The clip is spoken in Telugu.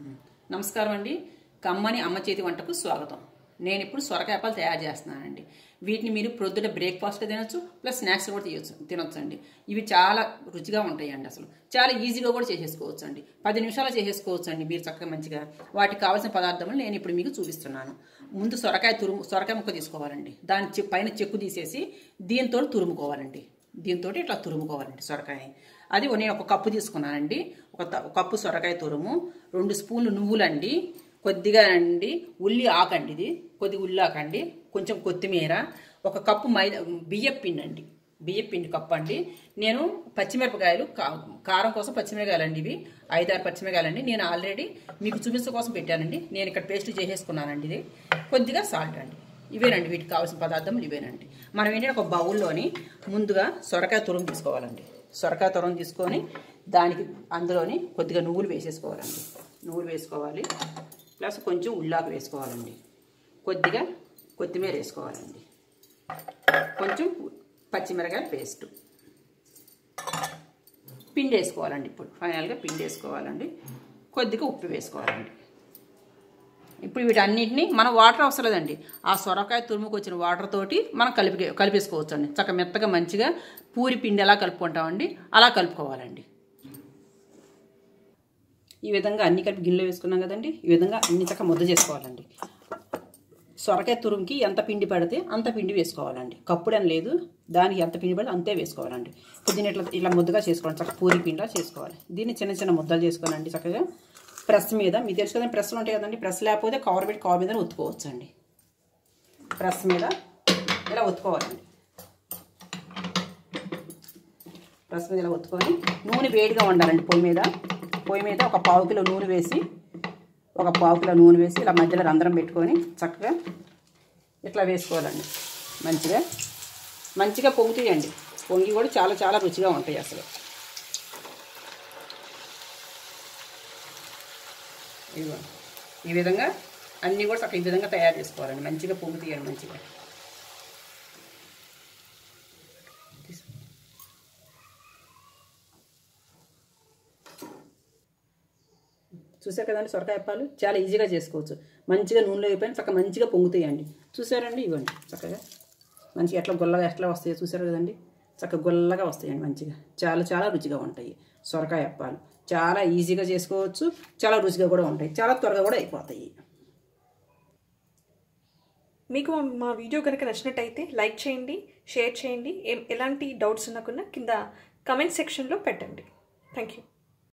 నమస్కారం అండి కమ్మని అమ్మ చేతి వంటకు స్వాగతం నేను ఇప్పుడు సొరకాయపాలు తయారు చేస్తున్నానండి వీటిని మీరు ప్రొద్దుట బ్రేక్ఫాస్ట్గా తినొచ్చు ప్లస్ స్నాక్స్ కూడా తీయొచ్చు తినొచ్చు అండి ఇవి చాలా రుచిగా ఉంటాయండి అసలు చాలా ఈజీగా కూడా చేసేసుకోవచ్చు అండి పది నిమిషాలు చేసేసుకోవచ్చు అండి మీరు చక్కగా మంచిగా వాటికి కావాల్సిన పదార్థములు నేను ఇప్పుడు మీకు చూపిస్తున్నాను ముందు సొరకాయ తురుము సొరకాయ ముక్క తీసుకోవాలండి దాని చె- పైన చెక్కు తీసేసి దీంతో తురుముకోవాలండి దీంతో ఇట్లా తురుముకోవాలండి సొరకాయ అది నేను ఒక కప్పు తీసుకున్నానండి ఒక త- ఒక కప్పు సొరకాయ తురుము రెండు స్పూన్లు నువ్వులండి కొద్దిగా అండి ఉల్లి ఆకండి ఇది కొద్ది ఉల్లి ఆకండి కొంచెం కొత్తిమీర ఒక కప్పు మైదా బియ్యం పిండి అండి బియ్యం పిండి కప్పు అండి నేను పచ్చిమిరపకాయలు కా- కారం కోసం పచ్చిమిరపకాయలు అండి ఇవి ఐదారు పచ్చిమిరపకాయలు అండి నేను ఆల్రెడీ మీకు చూపించడం కోసం పెట్టానండి నేను ఇక్కడ పేస్ట్ చేసేసుకున్నానండి ఇది కొద్దిగా సాల్ట్ అండి ఇవేనండి వీటికి కావాల్సిన పదార్థములు ఇవేనండి మనం ఏంటంటే ఒక బౌల్లోని ముందుగా సొరకాయ తురుము తీసుకోవాలండి సొరకాయ తురుము తీసుకొని దానికి అందులోని కొద్దిగా నువ్వులు వేసేసుకోవాలండి నువ్వులు వేసుకోవాలి ప్లస్ కొంచెం ఉల్లాకు వేసుకోవాలండి కొద్దిగా కొత్తిమీర వేసుకోవాలండి కొంచెం పచ్చిమిరకాయల పేస్ట్ పిండి వేసుకోవాలండి ఇప్పుడు ఫైనల్గా పిండి వేసుకోవాలండి కొద్దిగా ఉప్పు వేసుకోవాలండి ఇప్పుడు వీటన్నిటిని మనం వాటర్ అవసరం లేదండి ఆ సొరకాయ తురుముకు వచ్చిన వాటర్ తోటి మనం కలిపి కలిపేసుకోవచ్చు అండి చక్క మెత్తగా మంచిగా పూరి పిండి ఎలా కలుపుకుంటామండి అలా కలుపుకోవాలండి ఈ విధంగా అన్ని కలిపి గిన్నెలో వేసుకున్నాం కదండి ఈ విధంగా అన్ని చక్క ముద్ద చేసుకోవాలండి సొరకాయ తురుముకి ఎంత పిండి పడితే అంత పిండి వేసుకోవాలండి కప్పుడని లేదు దానికి ఎంత పిండి పడితే అంతే వేసుకోవాలండి ఇప్పుడు దీన్ని ఇట్లా ఇలా ముద్దగా చేసుకోవాలి చక్కగా పూరి పిండిలా చేసుకోవాలి దీన్ని చిన్న చిన్న ముద్దలు చేసుకోవాలండి చక్కగా ప్రెస్ మీద మీకు తెలుసు కదండి ప్రెస్లు ఉంటాయి కదండి ప్రెస్ లేకపోతే కవర్ పెట్టి కవర్ మీద ఉతుకోవచ్చు అండి ప్రెస్ మీద ఇలా ఉతుకోవాలండి ప్రెస్ మీద ఇలా ఉత్తుకొని నూనె వేడిగా ఉండాలండి పొయ్యి మీద పొయ్యి మీద ఒక పావు కిలో నూనె వేసి ఒక పావు కిలో నూనె వేసి ఇలా మధ్యలో రంధ్రం పెట్టుకొని చక్కగా ఇట్లా వేసుకోవాలండి మంచిగా మంచిగా పొంగుతాయండి పొంగి కూడా చాలా చాలా రుచిగా ఉంటాయి అసలు ఇదిగో ఈ విధంగా అన్నీ కూడా చక్కగా ఈ విధంగా తయారు చేసుకోవాలండి మంచిగా పొంగుతాయండి మంచిగా చూసారు కదండి సొరకాయ అప్పాలు చాలా ఈజీగా చేసుకోవచ్చు మంచిగా నూనెలో అయిపోయిన చక్కగా మంచిగా పొంగుతాయండి చూసారండి ఇవ్వండి చక్కగా మంచిగా ఎట్లా గుల్లగా ఎట్లా వస్తాయో చూసారు కదండి చక్కగా గుల్లగా వస్తాయండి మంచిగా చాలా చాలా రుచిగా ఉంటాయి సొరకాయ అప్పాలు చాలా ఈజీగా చేసుకోవచ్చు చాలా రుచిగా కూడా ఉంటాయి చాలా త్వరగా కూడా అయిపోతాయి మీకు మా- మా వీడియో కనుక నచ్చినట్టయితే లైక్ చేయండి షేర్ చేయండి ఏం ఎలాంటి డౌట్స్ ఉన్నా కింద కమెంట్ సెక్షన్లో పెట్టండి థ్యాంక్ యూ